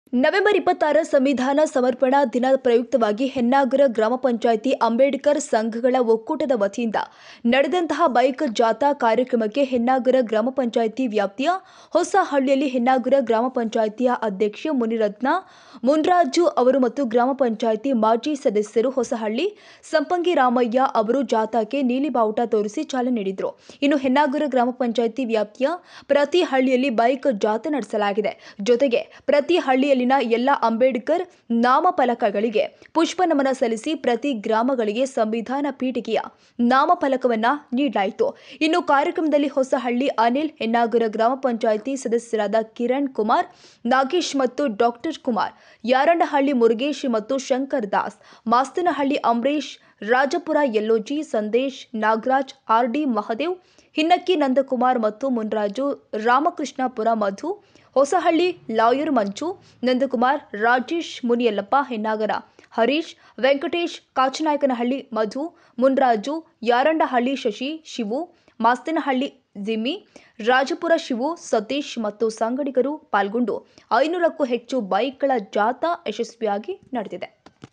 November ಇಪ್ಪತ್ತಾರ ಸಂವಿಧಾನ ಸಮರ್ಪಣಾ ದಿನ ಪ್ರಯುಕ್ತವಾಗಿ ಹೆನ್ನಾಗರ ಗ್ರಾಮ ಪಂಚಾಯಿತಿ ಅಂಬೇಡ್ಕರ್ ಸಂಘಗಳ ಒಕ್ಕೂಟದ ವತಿಯಿಂದ ನಡೆದಂತಹ ಬೈಕ್ ಜಾಥಾ ಕಾರ್ಯಕ್ರಮಕ್ಕೆ ಹೆನ್ನಾಗರ ಗ್ರಾಮ ಪಂಚಾಯಿತಿ ವ್ಯಾಪ್ತಿಯ ಹೊಸಹಳ್ಳಿಯಲ್ಲಿ ಹೆನ್ನಾಗರ ಗ್ರಾಮ ಪಂಚಾಯಿತಿಯ ಅಧ್ಯಕ್ಷೆ ಮುನಿರತ್ನ ಮುನ್ರಾಜು ಅವರು ಮತ್ತು ಗ್ರಾಮ ಪಂಚಾಯಿತಿ ಮಾಜಿ ಸದಸ್ಯರು ಹೊಸಹಳ್ಳಿ ಸಂಪಂಗಿ ರಾಮಯ್ಯ ಅವರು ಜಾಥಾಕ್ಕೆ ನೀಲಿ ಬಾವುಟ ತೋರಿಸಿ ಚಾಲನೆ ನೀಡಿದರು ಇನ್ನು ಹೆನ್ನಾಗರ ಗ್ರಾಮ ಪಂಚಾಯಿತಿ ವ್ಯಾಪ್ತಿಯ ಪ್ರತಿ ಹಳ್ಳಿಯಲ್ಲಿ ಬೈಕ್ ಜಾಥಾ ನಡೆಸಲಾಗಿದೆ ಜೊತೆಗೆ ಪ್ರತಿ ಹಳ್ಳಿಯಲ್ಲಿನ ಎಲ್ಲ ಅಂಬೇಡ್ಕರ್ ನಾಮಫಲಕಗಳಿಗೆ ಪುಷ್ಪ ನಮನ ಸಲ್ಲಿಸಿ ಪ್ರತಿ ಗ್ರಾಮಗಳಿಗೆ ಸಂವಿಧಾನ ಪೀಠಿಕೆಯ ನಾಮಫಲಕವನ್ನ ನೀಡಲಾಯಿತು ಇನ್ನು ಕಾರ್ಯಕ್ರಮದಲ್ಲಿ ಹೊಸಹಳ್ಳಿ ಅನಿಲ್ ಹೆನ್ನಾಗರ ಗ್ರಾಮ ಪಂಚಾಯಿತಿ ಸದಸ್ಯರಾದ ಕಿರಣ್ ಕುಮಾರ್ ನಾಗೇಶ್ ಮತ್ತು ಡಾಕ್ಟರ್ ಕುಮಾರ್ ಯಾರಂಡಹಳ್ಳಿ ಮುರುಗೇಶ್ ಮತ್ತು ಶಂಕರ್ ದಾಸ್ ಮಾಸ್ತನಹಳ್ಳಿ ಅಂಬರೀಶ್ ರಾಜಪುರ ಯಲ್ಲೋಜಿ ಸಂದೇಶ್ ನಾಗರಾಜ್ ಆರ್ಡಿ ಮಹದೇವ್ ಹಿನ್ನಕ್ಕಿ ನಂದಕುಮಾರ್ ಮತ್ತು ಮುನ್ರಾಜು ರಾಮಕೃಷ್ಣಪುರ ಮಧು ಹೊಸಹಳ್ಳಿ ಲಾಯರ್ ಮಂಚು ನಂದಕುಮಾರ್ ರಾಜೇಶ್ ಮುನಿಯಲ್ಲಪ್ಪ ಹೆನ್ನಾಗರ ಹರೀಶ್ ವೆಂಕಟೇಶ್ ಕಾಚನಾಯಕನಹಳ್ಳಿ ಮಧು ಮುನ್ರಾಜು ಯಾರಂಡಹಳ್ಳಿ ಶಶಿ ಶಿವು ಮಾಸ್ತನಹಳ್ಳಿ ಜಿಮ್ಮಿ ರಾಜಪುರ ಶಿವು ಸತೀಶ್ ಮತ್ತು ಸಂಗಡಿಗರು ಪಾಲ್ಗೊಂಡು ಐನೂರಕ್ಕೂ ಹೆಚ್ಚು ಬೈಕ್ಗಳ ಜಾಥಾ ಯಶಸ್ವಿಯಾಗಿ ನಡೆದಿದೆ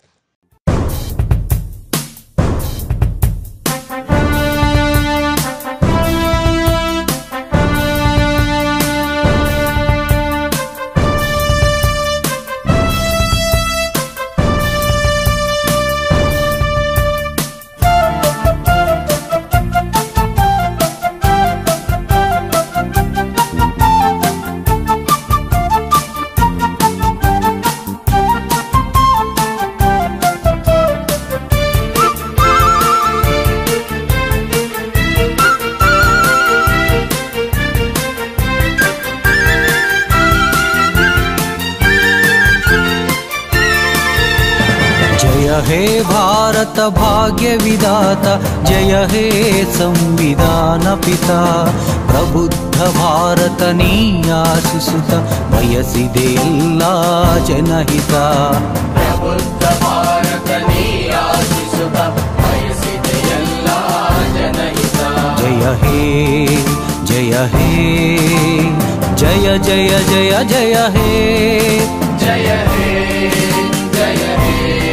जय हे भारत भाग्य विधाता जय हे संविधान पिता ಪ್ರಬುದ್ಧ ಭಾರತ ನೀ ಆಶಿಸುತ್ತ ಬಯಸಿದೆ ಎಲ್ಲ ಜನಹಿತ ಪ್ರಬುದ್ಧ ಭಾರತ ನೀ ಆಶಿಸುತ್ತ ಬಯಸಿದೆಯಲ್ಲ ಜನಹಿತ ಜಯ ಹೇ ಜಯ ಹೇ ಜಯ ಜಯ ಜಯ ಜಯ ಹೇ ಜಯ ಹೇ ಜಯ ಹೇ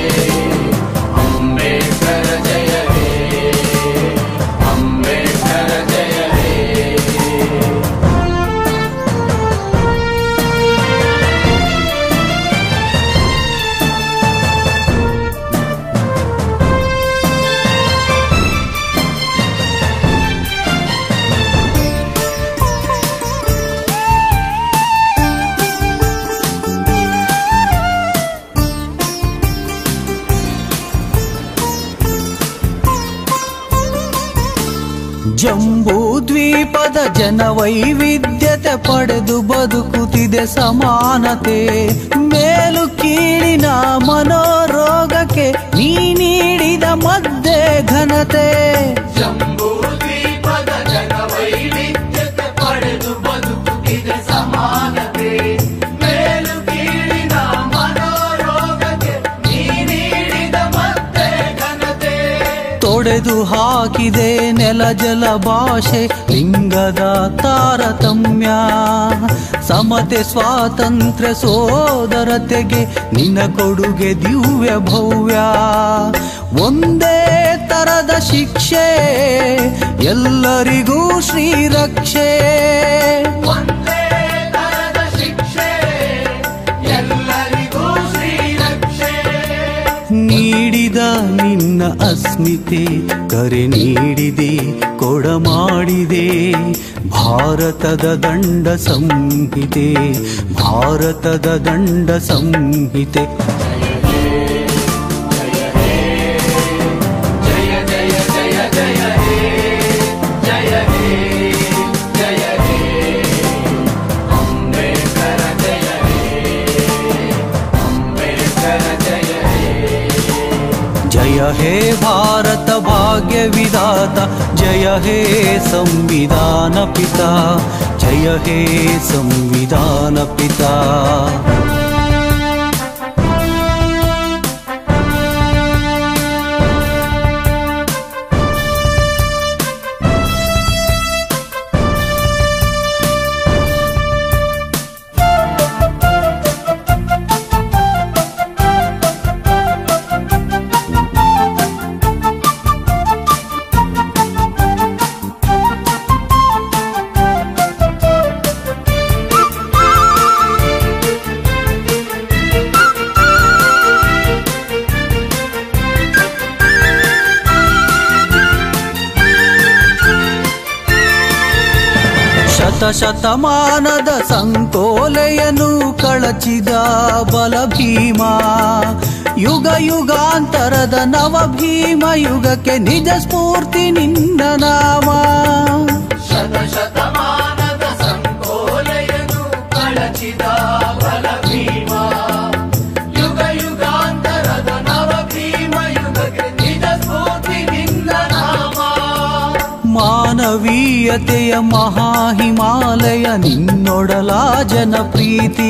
ಅಂಬೇಡ್ಕರ ಜಯ ಹೇ ಅಂಬೇಡ್ಕರ ಜಯ ಹೇ ಜಂಬೂ ದ್ವೀಪದ ಜನ ವೈವಿಧ್ಯತೆ ಪಡೆದು ಬದುಕುತ್ತಿದೆ ಸಮಾನತೆ ಮೇಲು ಕೀಳಿನ ಮನೋರೋಗಕ್ಕೆ ನೀ ನೀಡಿದ ಮದ್ದೆ ಘನತೆ ಜಂಬೂ ದ್ವೀಪದ ಜನ ವೈವಿಧ್ಯತೆ ಪಡೆದು ಬದುಕುತ್ತಿದೆ ಸಮಾನತೆ ಮೇಲು ಕೀಳಿನ ಮನೋರೋಗಕ್ಕೆ ನೀ ನೀಡಿದ ಮತ್ತೆ ಘನತೆ ತೊಡೆದು ಹಾಕಿದೆ ನೆಲ ಜಲ ಭಾಷೆ ಲಿಂಗದ ತಾರತಮ್ಯ ಸಮತೆ ಸ್ವಾತಂತ್ರ್ಯ ಸೋದರತೆಗೆ ನಿನ್ನ ಕೊಡುಗೆ ದಿವ್ಯ ಭವ್ಯ ಒಂದೇ ತರದ ಶಿಕ್ಷೆ ಎಲ್ಲರಿಗೂ ಶ್ರೀರಕ್ಷೆ ಒಂದೇ ತರದ ಶಿಕ್ಷೆ ಎಲ್ಲರಿಗೂ ಶ್ರೀರಕ್ಷೆ ನೀಡಿದ ನಿನ್ನ ಅಸ್ಮಿತೆ ಕರೆ ನೀಡಿದೆ ಕೊಡ ಮಾಡಿದೆ ಭಾರತದ ದಂಡ ಸಂಹಿತೆ ಭಾರತದ ದಂಡ ಸಂಹಿತೆ ಜಯ ಜಯ ಜಯ ಜಯ ಹೇ ಜಯ ಹೇ ಜಯ ಹೇ ಅಂಬೇಡ್ಕರ ಜಯ ಹೇ ಅಂಬೇಡ್ಕರ ಜಯ ಹೇ ಜಯ ಹೇ ಭಾರತ ಭಾಗ್ಯ ವಿಧಾತ ಜಯ ಹೇ ಸಂವಿಧಾನ ಪಿತಾ ಜಯ ಹೇ ಸಂವಿಧಾನ ಪಿತಾ ಶತಶತಮಾನದ ಸಂಕೋಲೆಯನ್ನು ಕಳಚಿದ ಬಲ ಭೀಮ ಯುಗ ಯುಗಾಂತರದ ನವ ಭೀಮ ಯುಗಕ್ಕೆ ನಿಜ ಸ್ಫೂರ್ತಿ ನಿನ್ನ ನಾಮ ಶತ ಶತಮಾನದ ಸಂಕೋಲೆಯನ್ನು ಕಳಚಿದ ಬಲ ಭೀಮ ಯುಗ ಯುಗಾಂತರದ ನವ ಭೀಮ ಯುಗಕ್ಕೆ ನಿಜ ಸ್ಫೂರ್ತಿ ನಿನ್ನ ನಾಮ ಮಾನವೀಯತೆಯ ಮಹಾಹಿಮಾಲಯ ನಿನ್ನೊಡಲ ಜನಪ್ರೀತಿ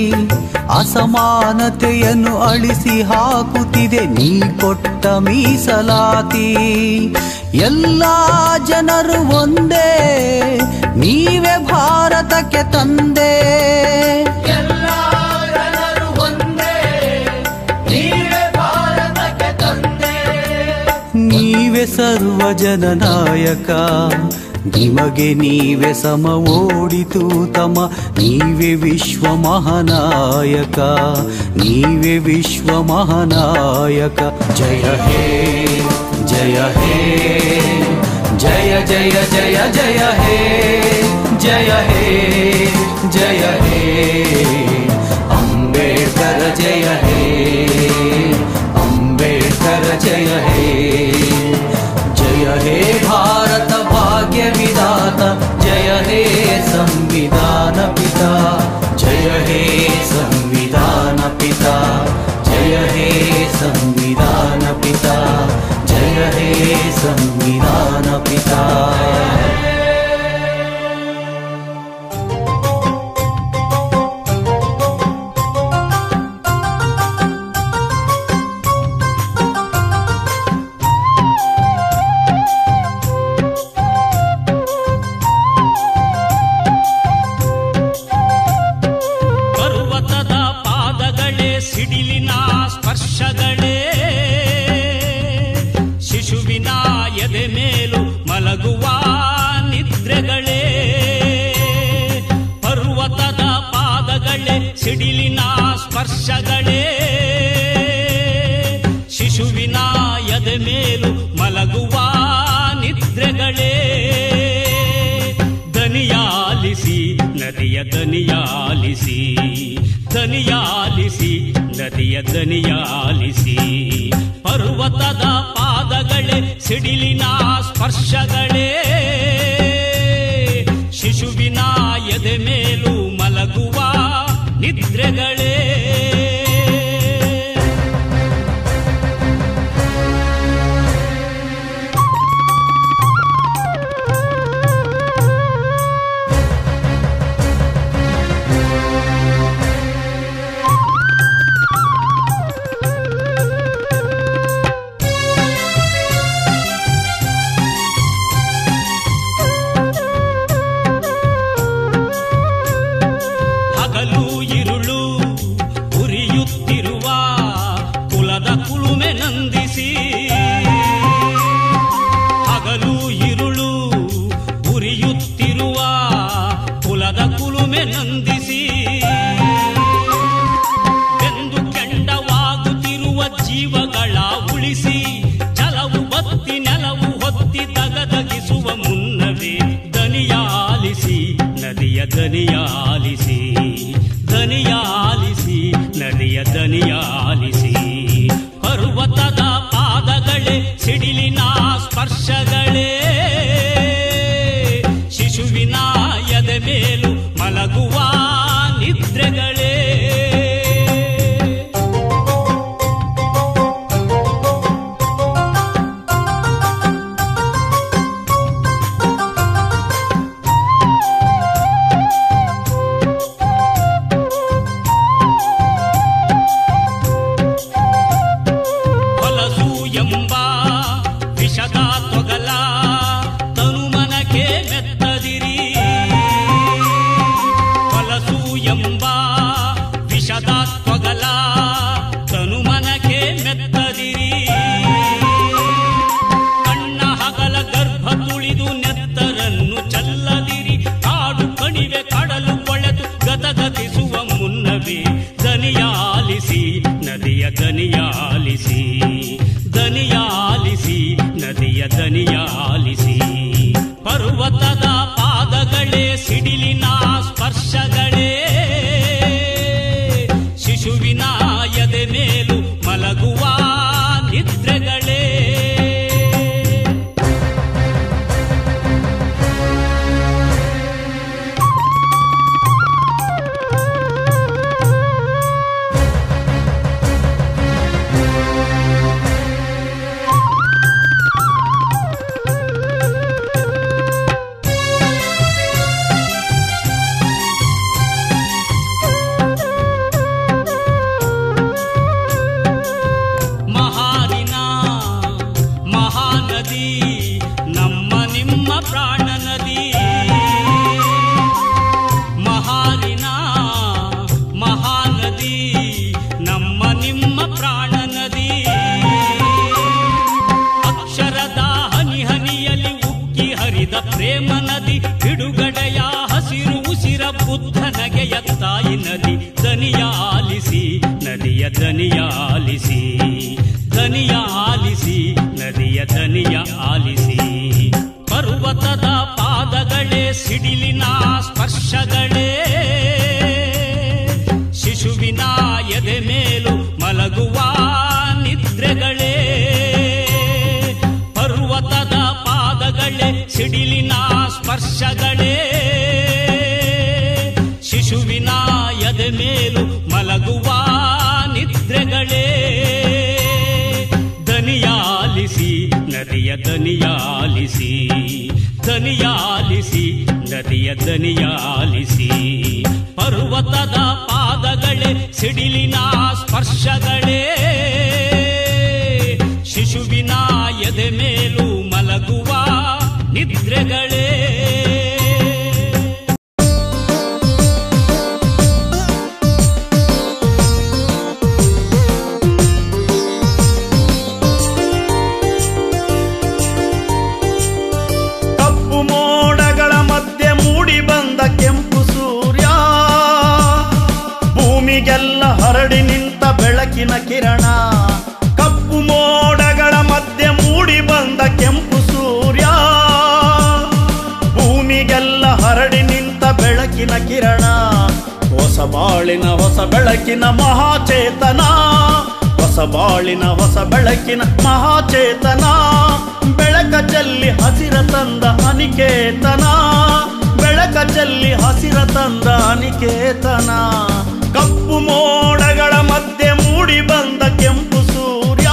ಅಸಮಾನತೆಯನ್ನು ಅಳಿಸಿ ಹಾಕುತ್ತಿದೆ ನೀ ಕೊಟ್ಟ ಮೀಸಲಾತಿ ಎಲ್ಲ ಜನರು ಒಂದೇ ನೀವೇ ಭಾರತಕ್ಕೆ ತಂದೆ ಎಲ್ಲ ಜನರು ಒಂದೇ ನೀವೇ ಭಾರತಕ್ಕೆ ತಂದೆ ನೀವೇ ಸರ್ವ ಜನನಾಯಕ ನಿಮಗೆ ನೀವೇ ಸಮ ಓಡಿತು ತಮ ನೀವೇ ವಿಶ್ವ ಮಹಾನಾಯಕ ನೀವೇ ವಿಶ್ವ ಮಹಾನಾಯಕ ಜಯ ಹೇ ಜಯ ಹೇ ಜಯ ಜಯ ಜಯ ಜಯ ಹೇ ಜಯ ಹೇ ಜಯ ಹೇ ಅಂಬೇಡ್ಕರ ಜಯ ಹೇ ಅಂಬೇಡ್ಕರ ಜಯ ಹೇ ಜಯ ಹೇ ಭಾರತ ಭಾಗ್ಯ ವಿಧಾತ ಜಯ ಹೇ ಸಂವಿಧಾನ ಪಿತಾ ಜಯ ಹೇ ಸಂವಿಧಾನ ಪಿತಾ ಜಯ ಹೇ ಸಂವಿಧಾನ ಪಿತಾ ಜಯ ಹೇ ಸಂವಿಧಾನ ಪಿತಾ ಪರ್ವತದ ಪಾದಗಳೇ ಸಿಡಿಲಿನ ಸ್ಪರ್ಶಗಳೇ ಶಿಶುವಿನ ಎದೆ ಮೇಲು ಮಲಗುವ ನಿದ್ರೆಗಳೇ ಪರ್ವತದ ಪಾದಗಳೇ ಸಿಡಿಲಿನ ಸ್ಪರ್ಶಗಳೇ ಶಿಶುವಿನ ಎದೆ ಮೇಲು ಮಲಗುವ ನಿದ್ರೆಗಳೇ ದನಿಯಾಲಿಸಿ ನದಿಯ ದನಿಯಾಲಿಸಿ ದನಿಯಾಲಿಸಿ ನದಿಯ ದನಿಯಾಲಿಸಿ ಪರ್ವತದ ಪಾದಗಳೇ ಸಿಡಿಲಿನ ಸ್ಪರ್ಶಗಳೇ ಶಿಶುವಿನ ಎದೆ ಮೇಲು ಮಲಗುವ ನಿದ್ರೆಗಳೇ ಹಗಲು ಇರುಳು ಉರಿಯುತ್ತಿರುವ ಕುಲದ ಕುಲುಮೆ ನಂದಿಸಿ ಹಗಲು ಇರುಳು ಉರಿಯುತ್ತಿರುವ ಕುಲದ ಕುಲುಮೆ ನಂದಿಸಿ ಬೆಂದು ಕೆಂಡವಾಗುತ್ತಿರುವ ಜೀವಗಳ ಉಳಿಸಿ ಛಲವು ಬತ್ತಿ ನೆಲವು ಹೊತ್ತಿ ತಗದಗಿಸುವ ಮುನ್ನವೇ ದನಿಯಾಲಿಸಿ ನದಿಯ ದನಿಯಾಲಿಸಿ ದನಿಯಾಲಿಸಿ ನದಿಯ ದನಿಯಾಲಿಸಿ ಪರ್ವತದ ಪಾದಗಳೇ ಸಿಡಿಲಿನ ಸ್ಪರ್ಶಗಳೇ ಶಿಶುವಿನ ಎದೆ ಮೇಲು ಮಲಗುವ ನಿದ್ರೆಗಳೇ ಹೊಲಸು ಎಂಬ ವಿಷದ ತೊಗಲ ತನುಮನಕ್ಕೆ ಮೆತ್ತದಿರಿ ಹೊಲಸು ಎಂಬ ವಿಷದ ತೊಗಲ ತನುಮನಕ್ಕೆ ಮೆತ್ತದಿರಿ ಕಣ್ಣ ಹಗಲ ಗರ್ಭ ತುಳಿದು ನೆತ್ತರನ್ನು ಚಲ್ಲದಿರಿ ಕಾಡು ಕಣಿವೆ ಕಡಲು ಕೊಳೆದು ಗದಗದಿಸುವ ಮುನ್ನವೇ ದನಿಯಾಲಿಸಿ ನದಿಯ ದನಿಯಾಲಿಸಿ ದನಿಯಾಲಿಸಿ ನದಿಯ ದನಿಯಾಲಿಸಿ ಪರ್ವತದ ಪಾದಗಳೇ ಸಿಡಿಲಿ ಶಿಶುವಿನ ಎದೆ ಮೇಲು ಮಲಗುವ ನಿದ್ರೆಗಳೇ ಮಹಾರಿನ ಮಹಾನದಿ ನಮ್ಮ ನಿಮ್ಮ ಪ್ರಾಣ ನದಿ ಮಹಾರಿನ ಮಹಾನದಿ ನಮ್ಮ ನಿಮ್ಮ ಪ್ರಾಣ ನದಿ ಅಕ್ಷರದ ಹನಿ ಹನಿಯಲ್ಲಿ ಉಕ್ಕಿ ಹರಿದ ಪ್ರೇಮ ನದಿ ಬಿಡುಗಡೆಯ ಹಸಿರು ಉಸಿರ ಬುದ್ಧ ನಗೆಯ ತಾಯಿ ನದಿ ದನಿಯ ಆಲಿಸಿ ನದಿಯ ದನಿಯ ಆಲಿಸಿ ದನಿಯ ಆಲಿಸಿ ನದಿಯ ದನಿಯ ಆಲಿಸಿ ಪರ್ವತದ ಪಾದಗಳೇ ಸಿಡಿಲಿನ ಸ್ಪರ್ಶಗಳೇ ಶಿಶುವಿನ ಎದೆ ಮೇಲು ಮಲಗುವ ನಿದ್ರೆಗಳೇ ಪರ್ವತದ ಪಾದಗಳೇ ಸಿಡಿಲಿನ ಸ್ಪರ್ಶಗಳೇ ಶಿಶುವಿನ ಎದೆ ಮೇಲು ಮಲಗುವ ನಿದ್ರೆಗಳೇ ದನಿಯಾಲಿಸಿ ನದಿಯ ದನಿಯಾಲಿಸಿ ದನಿಯಾಲಿಸಿ ನದಿಯ ದನಿಯಾಲಿಸಿ ಪರ್ವತದ ಪಾದಗಳೇ ಸಿಡಿಲಿನ ಸ್ಪರ್ಶಗಳೇ ಶಿಶುವಿನ ಎದೆ ಮೇಲು ಮಲಗುವ ನಿದ್ರೆಗಳೇ ಕಪ್ಪು ಮೋಡಗಳ ಮಧ್ಯೆ ಮೂಡಿ ಬಂದ ಕೆಂಪು ಸೂರ್ಯ ಭೂಮಿಗೆಲ್ಲ ಹರಡಿ ನಿಂತ ಬೆಳಕಿನ ಕಿರಣ ಕಪ್ಪು ಮೋಡಗಳ ಮಧ್ಯೆ ಮೂಡಿ ಬಂದ ಕೆಂಪು ಸೂರ್ಯ ಭೂಮಿಗೆಲ್ಲ ಹರಡಿ ನಿಂತ ಬೆಳಕಿನ ಕಿರಣ ಹೊಸ ಬಾಳಿನ ಹೊಸ ಬೆಳಕಿನ ಮಹಾಚೇತನ ಹೊಸ ಬಾಳಿನ ಹೊಸ ಬೆಳಕಿನ ಮಹಾಚೇತನ ಬೆಳಕ ಚೆಲ್ಲಿ ಹಸಿರ ತಂದ ಅನಿಕೇತನ ಬೆಳಕ ಚೆಲ್ಲಿ ಹಸಿರ ತಂದ ಅನಿಕೇತನ ಕಪ್ಪು ಮೋಡಗಳ ಮಧ್ಯೆ ಮೂಡಿ ಬಂದ ಕೆಂಪು ಸೂರ್ಯ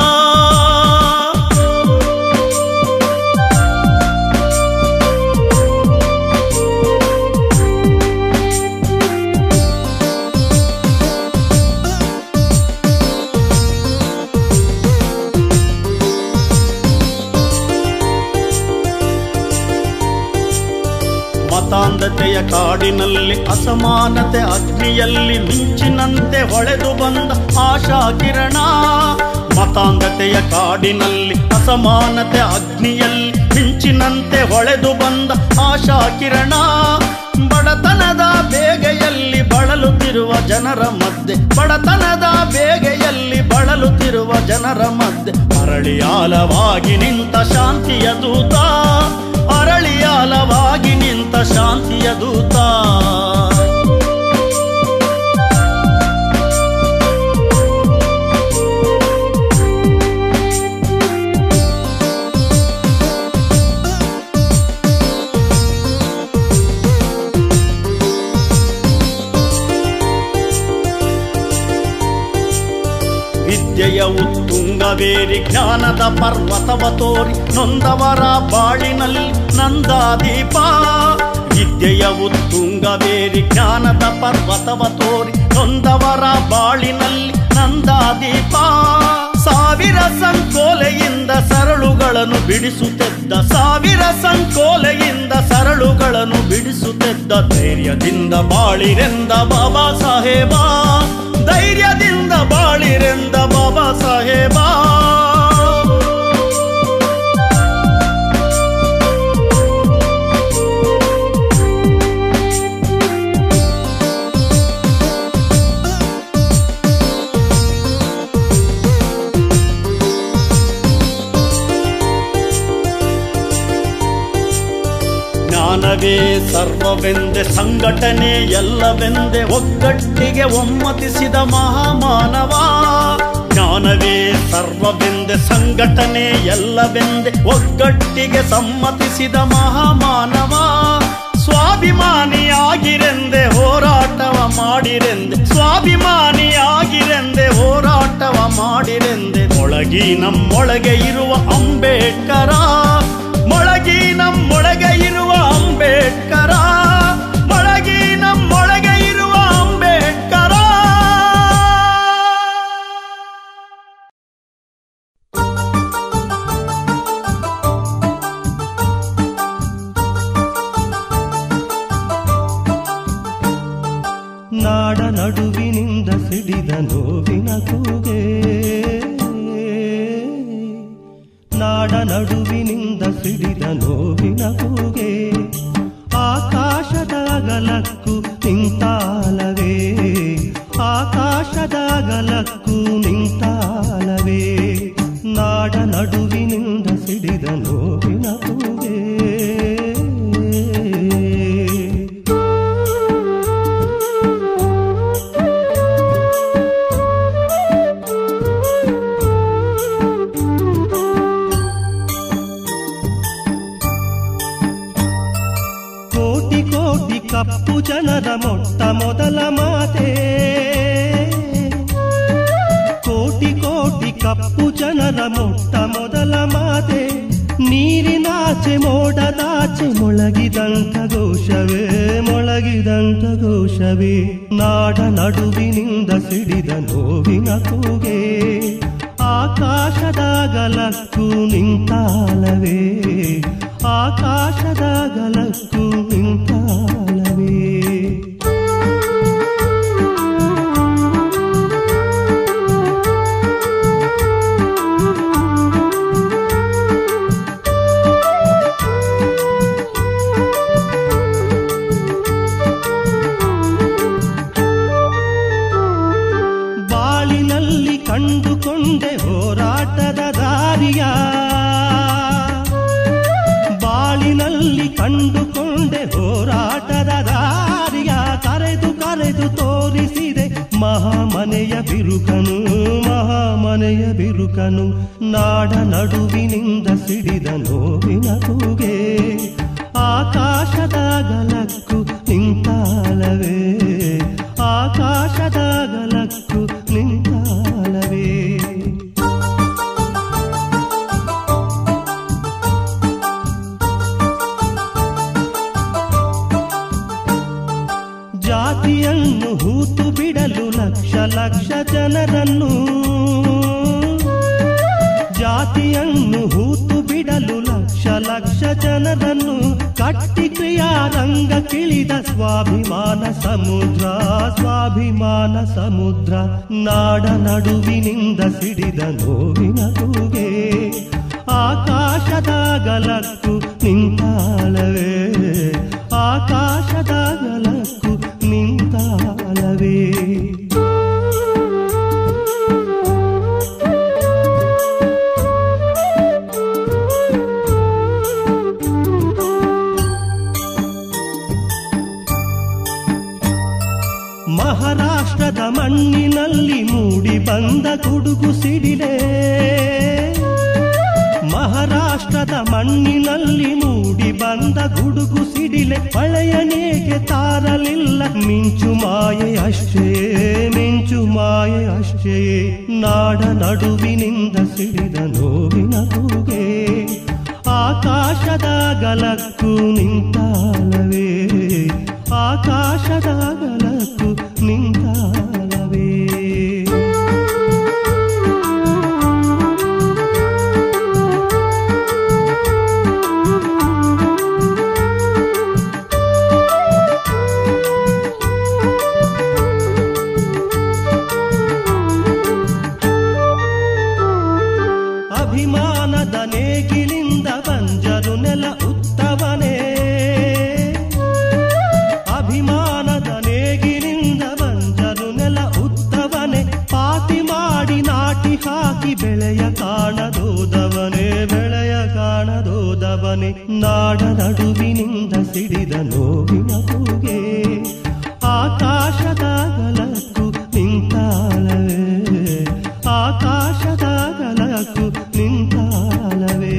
ಮತಾಂಧತೆಯ ಕಾಡಿನಲ್ಲಿ ಅಸಮಾನತೆ ಅಗ್ನಿಯಲ್ಲಿ ಮಿಂಚಿನಂತೆ ಹೊಳೆದು ಬಂದ ಆಶಾ ಕಿರಣ ಮತಾಂಧತೆಯ ಕಾಡಿನಲ್ಲಿ ಅಸಮಾನತೆ ಅಗ್ನಿಯಲ್ಲಿ ಮಿಂಚಿನಂತೆ ಹೊಳೆದು ಬಂದ ಆಶಾ ಕಿರಣ ಬಡತನದ ಬೇಗೆಯಲ್ಲಿ ಬಳಲುತ್ತಿರುವ ಜನರ ಮಧ್ಯೆ ಬಡತನದ ಬೇಗೆಯಲ್ಲಿ ಬಳಲುತ್ತಿರುವ ಜನರ ಮಧ್ಯೆ ಅರಳಿಯಾಲವಾಗಿ ನಿಂತ ಶಾಂತಿಯ ದೂತ ಅರಳಿಯಾಲವಾಗಿ ನಿಂತ ಶಾಂತಿಯ ದೂತ ವಿದ್ಯೆಯ ಉತ್ತುಂಗವೇರಿ ಜ್ಞಾನದ ಪರ್ವತವ ತೋರಿ ನೊಂದವರ ಬಾಳಿನಲ್ಲಿ ನಂದಾದೀಪ ವಿದ್ಯೆಯ ಉತ್ತುಂಗವೇರಿ ಜ್ಞಾನದ ಪರ್ವತವ ತೋರಿ ನೊಂದವರ ಬಾಳಿನಲ್ಲಿ ನಂದಾದೀಪ ಸಾವಿರ ಸಂಕೋಲೆಯಿಂದ ಸರಳುಗಳನ್ನು ಬಿಡಿಸುತ್ತಿದ್ದ ಸಾವಿರ ಸಂಕೋಲೆಯಿಂದ ಸರಳುಗಳನ್ನು ಬಿಡಿಸುತ್ತಿದ್ದ ಧೈರ್ಯದಿಂದ ಬಾಳಿರೆಂದ ಬಾಬಾ ಸಾಹೇಬ ಧೈರ್ಯದಿಂದ ಬಾಳಿರೆಂದ ಬಾಬಾ ಸಾಹೇಬ ಜ್ಞಾನವೇ ಸರ್ವವೆಂದೆ ಸಂಘಟನೆ ಎಲ್ಲವೆಂದೆ ಒಗ್ಗಟ್ಟಿಗೆ ಒಮ್ಮತಿಸಿದ ಮಹಾಮಾನವ ಜ್ಞಾನವೇ ಸರ್ವವೆಂದೆ ಸಂಘಟನೆ ಎಲ್ಲವೆಂದೆ ಒಗ್ಗಟ್ಟಿಗೆ ಸಮ್ಮತಿಸಿದ ಮಹಾಮಾನವ ಸ್ವಾಭಿಮಾನಿಯಾಗಿರೆಂದೆ ಹೋರಾಟವ ಮಾಡಿರೆಂದೆ ಸ್ವಾಭಿಮಾನಿಯಾಗಿರೆಂದೆ ಹೋರಾಟವ ಮಾಡಿರೆಂದೆ ಮೊಳಗಿ ನಮ್ಮೊಳಗೆ ಇರುವ ಅಂಬೇಡ್ಕರ ಮೊಳಗಿ ನಮ್ಮೊಳಗೆ ಇರುವ ಅಂಬೇಡ್ಕರ ಮೊಳಗಿ ನಮ್ಮೊಳಗೆ ಇರುವ ಅಂಬೇಡ್ಕರ ನಾಡ ನಡುವಿನಿಂದ ಸಿಡಿದ ನೋವಿನ ಕೂಗೆ ನಾಡ ನಡುವಿನಿಂದ ಸಿಡಿದ ನೋವಿನ ಕೂಗೆ ಆಕಾಶದ ಅಗಲಕ್ಕೂ ನಿಂತಾಲವೇ ಆಕಾಶದ ಅಗಲಕ್ಕೂ ನಿಂತಾಲವೇ ನಾಡ ನಡುವಿನಿಂದ ಸಿಡಿದ ನೋವಿನ ಕೂಗೆ ಕೋಟಿ ಕೋಟಿ ಕಪ್ಪು ಜನರ ಮೊಟ್ಟ ಮೊದಲ ಮಾತೆ ಕೋಟಿ ಕೋಟಿ ಕಪ್ಪು ಜನರ ಮೊಟ್ಟ ಮೊದಲ ಮಾತೆ ನೀರಿನಾಚೆ ಮೋಡದಾಚೆ ಮೊಳಗಿದಂಥ ಘೋಷವೇ ಮೊಳಗಿದಂಥ ಘೋಷವೇ ನಾಡ ನಡುವಿನಿಂದ ಸಿಡಿದ ನೋವಿನ ಕೂಗೆ ಆಕಾಶದ ಗಲಕ್ಕೂ ನಿಂತಾಲವೇ ಆಕಾಶದ ಗಲಕ್ಕೂ ನಿಂತಾಲವೇ ಬಾಳಿನಲ್ಲಿ ಕಂಡುಕೊಂಡೆ ಹೋರಾಟದ ದಾರಿಯ ಬಾಳಿನಲ್ಲಿ ಕಂಡುಕೊಂಡೆ ಹೋರಾಟದ ದಾರಿಯ ಕರೆದು ಕರೆದು ತೋರಿಸಿದೆ ಮಹಾಮನೆಯ ಬಿರುಕನು ಮಹಾಮನೆಯ ಬಿರುಕನು ನಾಡ ನಡುವಿನಿಂದ ಸಿಡಿದ ನೋವಿನ ಕೂಗೆ ಆಕಾಶದ ಗಲಕ್ಕು ನಿಂತಾಲವೇ ಆಕಾಶದ ಗಲಕ್ಕು ನಿಂತಾಲವೇ ಜಾತಿಯನ್ನು ಹೂತು ಬಿಡಲು ಲಕ್ಷ ಲಕ್ಷ ಜನರನ್ನು ಜಾತಿಯನ್ನು ಹೂತು ಬಿಡಲು ಲಕ್ಷ ಲಕ್ಷ ಜನರನ್ನು ಕಟ್ಟಿ ಕ್ರಿಯಾರಂಗ ಕಿಳಿದ ಸ್ವಾಭಿಮಾನ ಸಮುದ್ರ ಸ್ವಾಭಿಮಾನ ಸಮುದ್ರ ನಾಡ ನಡುವಿನಿಂದ ಸಿಡಿದ ನೋವಿನ ಕೂಗೆ ಆಕಾಶದ ಗಲಕ್ಕು ನಿಂತಾಳವೇ ಆಕಾಶದ ಗಲಕ್ಕು ನಿಂತಾಳವೇ ಮಹಾರಾಷ್ಟ್ರದ ಮಣ್ಣಿನಲ್ಲಿ ಮೂಡಿ ಬಂದ ಗುಡುಗು ಸಿಡಿಲೆ ಮಹಾರಾಷ್ಟ್ರದ ಮಣ್ಣಿನಲ್ಲಿ ಮೂಡಿ ಬಂದ ಗುಡುಗು ಸಿಡಿಲೆ ಮಳೆಯನೇಗೆ ತಾರಲಿಲ್ಲ ಮಿಂಚು ಮಾಯೆ ಅಷ್ಟೇ ಮಿಂಚು ಮಾಯೆ ಅಷ್ಟೇ ನಾಡ ನಡುವಿನಿಂದ ಸಿಡಿದ ನೋವಿನ ಕೂಗೆ ಆಕಾಶದ ಗಲಕ್ಕು ನಿಂತಾಲವೇ ಆಕಾಶದ ಗಲಕ್ಕು ನಿಂತಾಲವೇ ಅಭಿಮಾನದ ನೇಗಿಲಿಂದ ಬಂಜರು ನೆಲ ಉತ್ತವನೇ ಅಭಿಮಾನದ ನೇಗಿಲಿಂದ ಬಂಜರು ನೆಲ ಉತ್ತವನೇ ಪಾತಿ ಮಾಡಿ ನಾಟಿ ಹಾಕಿ ಬೆಳೆಯ ಕಾಣದೋದವನೇ ಬೆಳೆಯ ಕಾಣದೋದವನೇ ನಾಡ ನಡುವಿನಿಂದ ಸಿಡಿದ ನೋವಿನ ಕೂಗೆ ಆಕಾಶದಾಗಲಕ್ಕೂ ನಿಂತಾಳವೇ ಆಕಾಶದಾಗಲಕ್ಕೂ ನಿಂತಾಳವೇ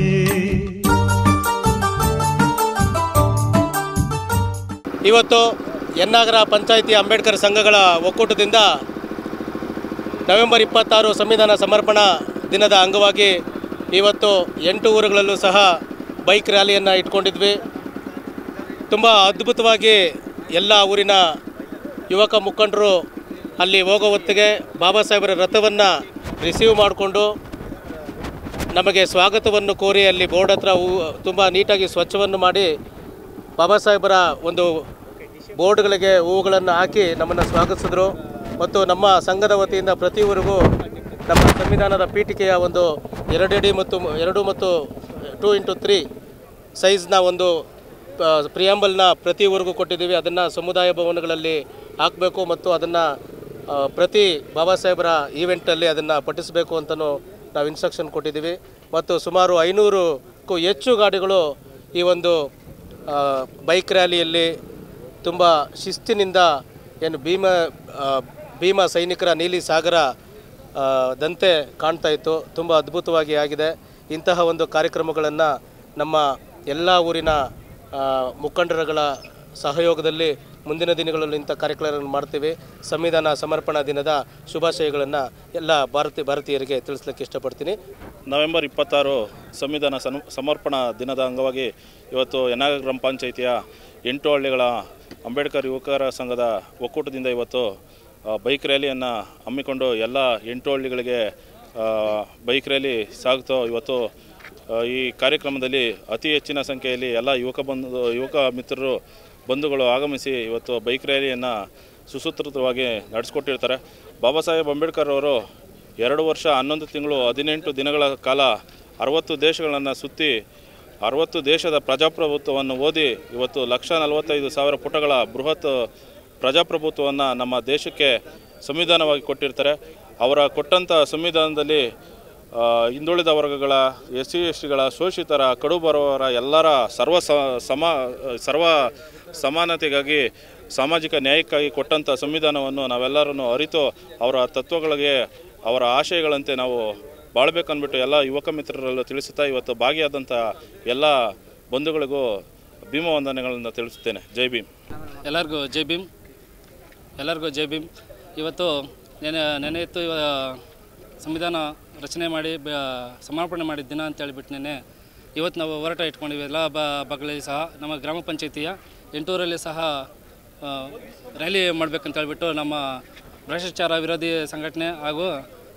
ಇವತ್ತು ಎನ್ನಾಗರ ಪಂಚಾಯಿತಿ ಅಂಬೇಡ್ಕರ್ ಸಂಘಗಳ ಒಕ್ಕೂಟದಿಂದ ನವೆಂಬರ್ ಇಪ್ಪತ್ತಾರು ಸಂವಿಧಾನ ಸಮರ್ಪಣಾ ದಿನದ ಅಂಗವಾಗಿ ಇವತ್ತು ಎಂಟು ಊರುಗಳಲ್ಲೂ ಸಹ ಬೈಕ್ ರ್ಯಾಲಿಯನ್ನು ಇಟ್ಕೊಂಡಿದ್ವಿ ತುಂಬ ಅದ್ಭುತವಾಗಿ ಎಲ್ಲ ಊರಿನ ಯುವಕ ಮುಖಂಡರು ಅಲ್ಲಿ ಹೋಗೋ ಹೊತ್ತಿಗೆ ಬಾಬಾ ಸಾಹೇಬರ ರಥವನ್ನು ರಿಸೀವ್ ಮಾಡಿಕೊಂಡು ನಮಗೆ ಸ್ವಾಗತವನ್ನು ಕೋರಿ ಅಲ್ಲಿ ಬೋರ್ಡ್ ಹತ್ರ ಹೂ ತುಂಬ ನೀಟಾಗಿ ಸ್ವಚ್ಛವನ್ನು ಮಾಡಿ ಬಾಬಾ ಸಾಹೇಬರ ಒಂದು ಬೋರ್ಡ್ಗಳಿಗೆ ಹೂವುಗಳನ್ನು ಹಾಕಿ ನಮ್ಮನ್ನು ಸ್ವಾಗತಿಸಿದ್ರು ಮತ್ತು ನಮ್ಮ ಸಂಘದ ವತಿಯಿಂದ ಪ್ರತಿ ಊರಿಗೂ ನಮ್ಮ ಸಂವಿಧಾನದ ಪೀಠಿಕೆಯ ಒಂದು ಎರಡಡಿ ಮತ್ತು ಎರಡು ಮತ್ತು ಟೂ ಇಂಟು ತ್ರೀ ಸೈಜ್ನ ಒಂದು ಪ್ರಿಯಾಂಬಲ್ನ ಪ್ರತಿ ಊರಿಗೂ ಕೊಟ್ಟಿದ್ದೀವಿ ಅದನ್ನು ಸಮುದಾಯ ಭವನಗಳಲ್ಲಿ ಹಾಕಬೇಕು ಮತ್ತು ಅದನ್ನು ಪ್ರತಿ ಬಾಬಾ ಸಾಹೇಬರ ಈವೆಂಟಲ್ಲಿ ಅದನ್ನು ಪಠಿಸಬೇಕು ಅಂತಲೂ ನಾವು ಇನ್ಸ್ಟ್ರಕ್ಷನ್ ಕೊಟ್ಟಿದ್ದೀವಿ ಮತ್ತು ಸುಮಾರು ಐನೂರಕ್ಕೂ ಹೆಚ್ಚು ಗಾಡಿಗಳು ಈ ಒಂದು ಆ, ಬೈಕ್ ರ್ಯಾಲಿಯಲ್ಲಿ ತುಂಬ ಶಿಸ್ತಿನಿಂದ ಏನು ಭೀಮ ಆ, ಭೀಮ ಸೈನಿಕರ ನೀಲಿ ಸಾಗರ ಆ, ದಂತೆ ಕಾಣ್ತಾ ಇತ್ತು ತುಂಬ ಅದ್ಭುತವಾಗಿ ಆಗಿದೆ ಇಂತಹ ಒಂದು ಕಾರ್ಯಕ್ರಮಗಳನ್ನು ನಮ್ಮ ಎಲ್ಲ ಊರಿನ ಆ, ಮುಖಂಡರುಗಳ ಸಹಯೋಗದಲ್ಲಿ ಮುಂದಿನ ದಿನಗಳಲ್ಲಿ ಇಂಥ ಕಾರ್ಯಕ್ರಮಗಳನ್ನು ಮಾಡ್ತೀವಿ ಸಂವಿಧಾನ ಸಮರ್ಪಣಾ ದಿನದ ಶುಭಾಶಯಗಳನ್ನು ಎಲ್ಲ ಭಾರತೀಯ ಭಾರತೀಯರಿಗೆ ತಿಳಿಸ್ಲಿಕ್ಕೆ ಇಷ್ಟಪಡ್ತೀನಿ ನವೆಂಬರ್ ಇಪ್ಪತ್ತಾರು ಸಂವಿಧಾನ ಸಂ ಸಮರ್ಪಣಾ ದಿನದ ಅಂಗವಾಗಿ ಇವತ್ತು ಯನಾಗ ಗ್ರಾಮ ಪಂಚಾಯಿತಿಯ ಎಂಟು ಹಳ್ಳಿಗಳ ಅಂಬೇಡ್ಕರ್ ಯುವಕರ ಸಂಘದ ಒಕ್ಕೂಟದಿಂದ ಇವತ್ತು ಆ, ಬೈಕ್ ರ್ಯಾಲಿಯನ್ನು ಹಮ್ಮಿಕೊಂಡು ಎಲ್ಲ ಎಂಟು ಹಳ್ಳಿಗಳಿಗೆ ಆ, ಬೈಕ್ ರ್ಯಾಲಿ ಸಾಗುತ್ತೋ ಇವತ್ತು ಆ, ಈ ಕಾರ್ಯಕ್ರಮದಲ್ಲಿ ಅತಿ ಹೆಚ್ಚಿನ ಸಂಖ್ಯೆಯಲ್ಲಿ ಎಲ್ಲ ಯುವಕ ಬಂಧು ಯುವಕ ಮಿತ್ರರು ಬಂಧುಗಳು ಆಗಮಿಸಿ ಇವತ್ತು ಬೈಕ್ ರ್ಯಾಲಿಯನ್ನು ಸುಸೂತ್ರವಾಗಿ ನಡೆಸ್ಕೊಟ್ಟಿರ್ತಾರೆ ಬಾಬಾ ಸಾಹೇಬ್ ಅಂಬೇಡ್ಕರ್ ಅವರು ಎರಡು ವರ್ಷ ಹನ್ನೊಂದು ತಿಂಗಳು ಹದಿನೆಂಟು ದಿನಗಳ ಕಾಲ ಅರವತ್ತು ದೇಶಗಳನ್ನು ಸುತ್ತಿ ಅರವತ್ತು ದೇಶದ ಪ್ರಜಾಪ್ರಭುತ್ವವನ್ನು ಓದಿ ಇವತ್ತು ಲಕ್ಷ ನಲವತ್ತೈದು ಸಾವಿರ ಪುಟಗಳ ಬೃಹತ್ ಪ್ರಜಾಪ್ರಭುತ್ವವನ್ನು ನಮ್ಮ ದೇಶಕ್ಕೆ ಸಂವಿಧಾನವಾಗಿ ಕೊಟ್ಟಿರ್ತಾರೆ ಅವರ ಕೊಟ್ಟಂಥ ಸಂವಿಧಾನದಲ್ಲಿ ಆ, ಹಿಂದುಳಿದ ವರ್ಗಗಳ ಎಸ್ ಸಿ ಎಸ್ ಟಿಗಳ ಶೋಷಿತರ ಕಡು ಬರುವವರ ಎಲ್ಲರ ಸರ್ವ ಸ- ಸಮ ಸರ್ವ ಸಮಾನತೆಗಾಗಿ ಸಾಮಾಜಿಕ ನ್ಯಾಯಕ್ಕಾಗಿ ಕೊಟ್ಟಂಥ ಸಂವಿಧಾನವನ್ನು ನಾವೆಲ್ಲರನ್ನು ಅರಿತು ಅವರ ತತ್ವಗಳಿಗೆ ಅವರ ಆಶಯಗಳಂತೆ ನಾವು ಬಾಳ್ಬೇಕಂದ್ಬಿಟ್ಟು ಎಲ್ಲ ಯುವಕ ಮಿತ್ರರಲ್ಲೂ ತಿಳಿಸುತ್ತಾ ಇವತ್ತು ಭಾಗಿಯಾದಂಥ ಎಲ್ಲ ಬಂಧುಗಳಿಗೂ ಭೀಮ ವಂದನೆಗಳನ್ನು ತಿಳಿಸುತ್ತೇನೆ ಜೈ ಭೀಮ್ ಎಲ್ಲರಿಗೂ ಜೈ ಭೀಮ್ ಎಲ್ಲರಿಗೂ ಜೈ ಭೀಮ್ ಇವತ್ತು ನೆನೆ ನೆನೆ ಇತ್ತು ಇವ ಸಂವಿಧಾನ ರಚನೆ ಮಾಡಿ ಬ ಸಮರ್ಪಣೆ ಮಾಡಿದ ದಿನ ಅಂತ ಹೇಳ್ಬಿಟ್ಟು ನೆನೆ ಇವತ್ತು ನಾವು ಹೋರಾಟ ಇಟ್ಕೊಂಡಿವಿ ಎಲ್ಲ ಬ ಭಾಗಗಳಲ್ಲಿ ಸಹ ನಮ್ಮ ಗ್ರಾಮ ಪಂಚಾಯಿತಿಯ ಎಂಟೂರಲ್ಲಿ ಸಹ ಆ, ರ್ಯಾಲಿ ಮಾಡ್ಬೇಕಂತ ಹೇಳ್ಬಿಟ್ಟು ನಮ್ಮ ಭ್ರಷ್ಟಾಚಾರ ವಿರೋಧಿ ಸಂಘಟನೆ ಹಾಗೂ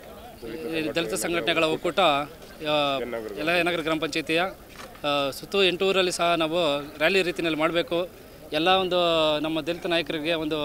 ಈ ದಲಿತ ಸಂಘಟನೆಗಳ ಒಕ್ಕೂಟ ಆ, ಎಲ್ಲ ನಗರ ಗ್ರಾಮ ಪಂಚಾಯಿತಿಯ ಆ, ಸುತ್ತು ಎಂಟು ಊರಲ್ಲಿ ಸಹ ನಾವು ರ್ಯಾಲಿ ರೀತಿಯಲ್ಲಿ ಮಾಡಬೇಕು ಎಲ್ಲ ಒಂದು ನಮ್ಮ ದಲಿತ ನಾಯಕರಿಗೆ ಒಂದು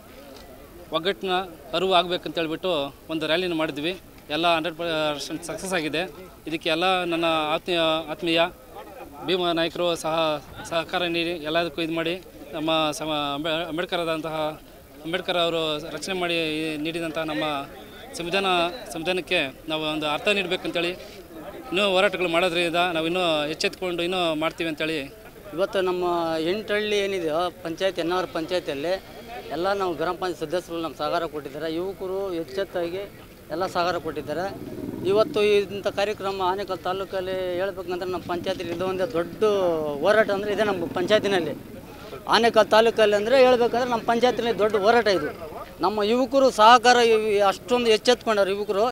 ಒಗ್ಗಟ್ಟಿನ ಅರಿವು ಆಗಬೇಕಂತ ಹೇಳ್ಬಿಟ್ಟು ಒಂದು ರ್ಯಾಲಿನ ಮಾಡಿದ್ವಿ ಎಲ್ಲ ಹಂಡ್ರೆಡ್ ಪರ್ಸೆಂಟ್ ಸಕ್ಸಸ್ ಆಗಿದೆ ಇದಕ್ಕೆ ಎಲ್ಲ ನನ್ನ ಆತ್ಮೀಯ ಆತ್ಮೀಯ ಭೀಮ ನಾಯಕರು ಸಹ ಸಹಕಾರ ನೀಡಿ ಎಲ್ಲದಕ್ಕೂ ಇದು ಮಾಡಿ ನಮ್ಮ ಸಮ ಅಂಬೆ ಅಂಬೇಡ್ಕರ್ ಆದಂತಹ ಅಂಬೇಡ್ಕರ್ ಅವರು ರಚನೆ ಮಾಡಿ ನೀಡಿದಂತಹ ನಮ್ಮ ಸಂವಿಧಾನ ಸಂವಿಧಾನಕ್ಕೆ ನಾವು ಒಂದು ಅರ್ಥ ನೀಡಬೇಕಂತೇಳಿ ಇನ್ನೂ ಹೋರಾಟಗಳು ಮಾಡೋದ್ರಿಂದ ನಾವು ಇನ್ನೂ ಎಚ್ಚೆತ್ಕೊಂಡು ಇನ್ನೂ ಮಾಡ್ತೀವಿ ಅಂತೇಳಿ ಇವತ್ತು ನಮ್ಮ ಎಂಟಹಳ್ಳಿ ಏನಿದೆಯೋ ಪಂಚಾಯತ್ ಎನ್ನಾವರ ಪಂಚಾಯತಿಯಲ್ಲಿ ಎಲ್ಲ ನಾವು ಗ್ರಾಮ ಪಂಚಾಯತ್ ಸದಸ್ಯರು ನಮ್ಮ ಸಹಕಾರ ಕೊಟ್ಟಿದ್ದಾರೆ ಯುವಕರು ಎಚ್ಚೆತ್ತಾಗಿ ಎಲ್ಲ ಸಹಕಾರ ಕೊಟ್ಟಿದ್ದಾರೆ ಇವತ್ತು ಇಂಥ ಕಾರ್ಯಕ್ರಮ ಆನೇಕಲ್ ತಾಲೂಕಲ್ಲಿ ಹೇಳ್ಬೇಕಂದ್ರೆ ನಮ್ಮ ಪಂಚಾಯತಿ ಇದು ಒಂದು ದೊಡ್ಡ ಹೋರಾಟ ಅಂದರೆ ಇದೆ ನಮ್ಮ ಪಂಚಾಯತಿನಲ್ಲಿ ಆನೇಕಲ್ ತಾಲೂಕಲ್ಲಿ ಅಂದರೆ ಹೇಳ್ಬೇಕಂದ್ರೆ ನಮ್ಮ ಪಂಚಾಯತಿನಲ್ಲಿ ದೊಡ್ಡ ಹೋರಾಟ ಇದು ನಮ್ಮ ಯುವಕರು ಸಹಕಾರ ಇವ್- ಅಷ್ಟೊಂದು ಎಚ್ಚೆತ್ಕೊಂಡವ್ರು ಯುವಕರು